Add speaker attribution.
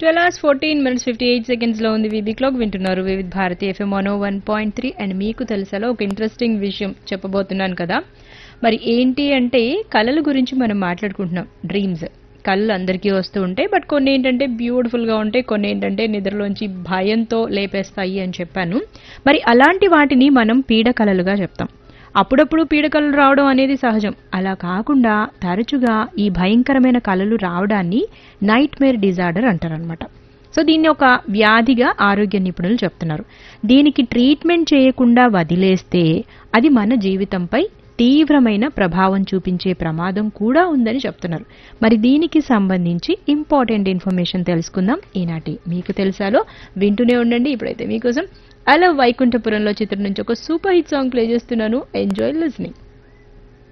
Speaker 1: twelve hours fourteen minutes fifty eight seconds లో ఉంది VB clock వింటున్నారు వివిధ్ భారతి ఎఫ్ఎం మనో వన్ పాయింట్ త్రీ అండ్ మీకు తెలుసాలో ఒక ఇంట్రెస్టింగ్ విషయం చెప్పబోతున్నాను కదా మరి ఏంటి అంటే కళల గురించి మనం మాట్లాడుకుంటున్నాం డ్రీమ్స్ కళ్ళు అందరికీ వస్తూ ఉంటాయి బట్ కొన్ని ఏంటంటే బ్యూటిఫుల్ గా ఉంటాయి కొన్ని ఏంటంటే నిద్రలోంచి భయంతో లేపేస్తాయి అని చెప్పాను మరి అలాంటి వాటిని మనం పీడ కళలుగా చెప్తాం అప్పుడప్పుడు పీడకలలు రావడం అనేది సహజం అలా కాకుండా తరచుగా ఈ భయంకరమైన కళలు రావడాన్ని నైట్ మేర్ డిజార్డర్ అంటారనమాట సో దీన్ని ఒక వ్యాధిగా ఆరోగ్య నిపుణులు చెప్తున్నారు దీనికి ట్రీట్మెంట్ చేయకుండా వదిలేస్తే అది మన జీవితంపై తీవ్రమైన ప్రభావం చూపించే ప్రమాదం కూడా ఉందని చెప్తున్నారు మరి దీనికి సంబంధించి ఇంపార్టెంట్ ఇన్ఫర్మేషన్ తెలుసుకుందాం ఈనాటి మీకు తెలుసాలో వింటూనే ఉండండి ఇప్పుడైతే మీకోసం అలా వైకుంఠపురంలో చిత్రం నుంచి ఒక సూపర్ హిట్ సాంగ్ ప్లే చేస్తున్నాను ఎంజాయ్ లిస్నింగ్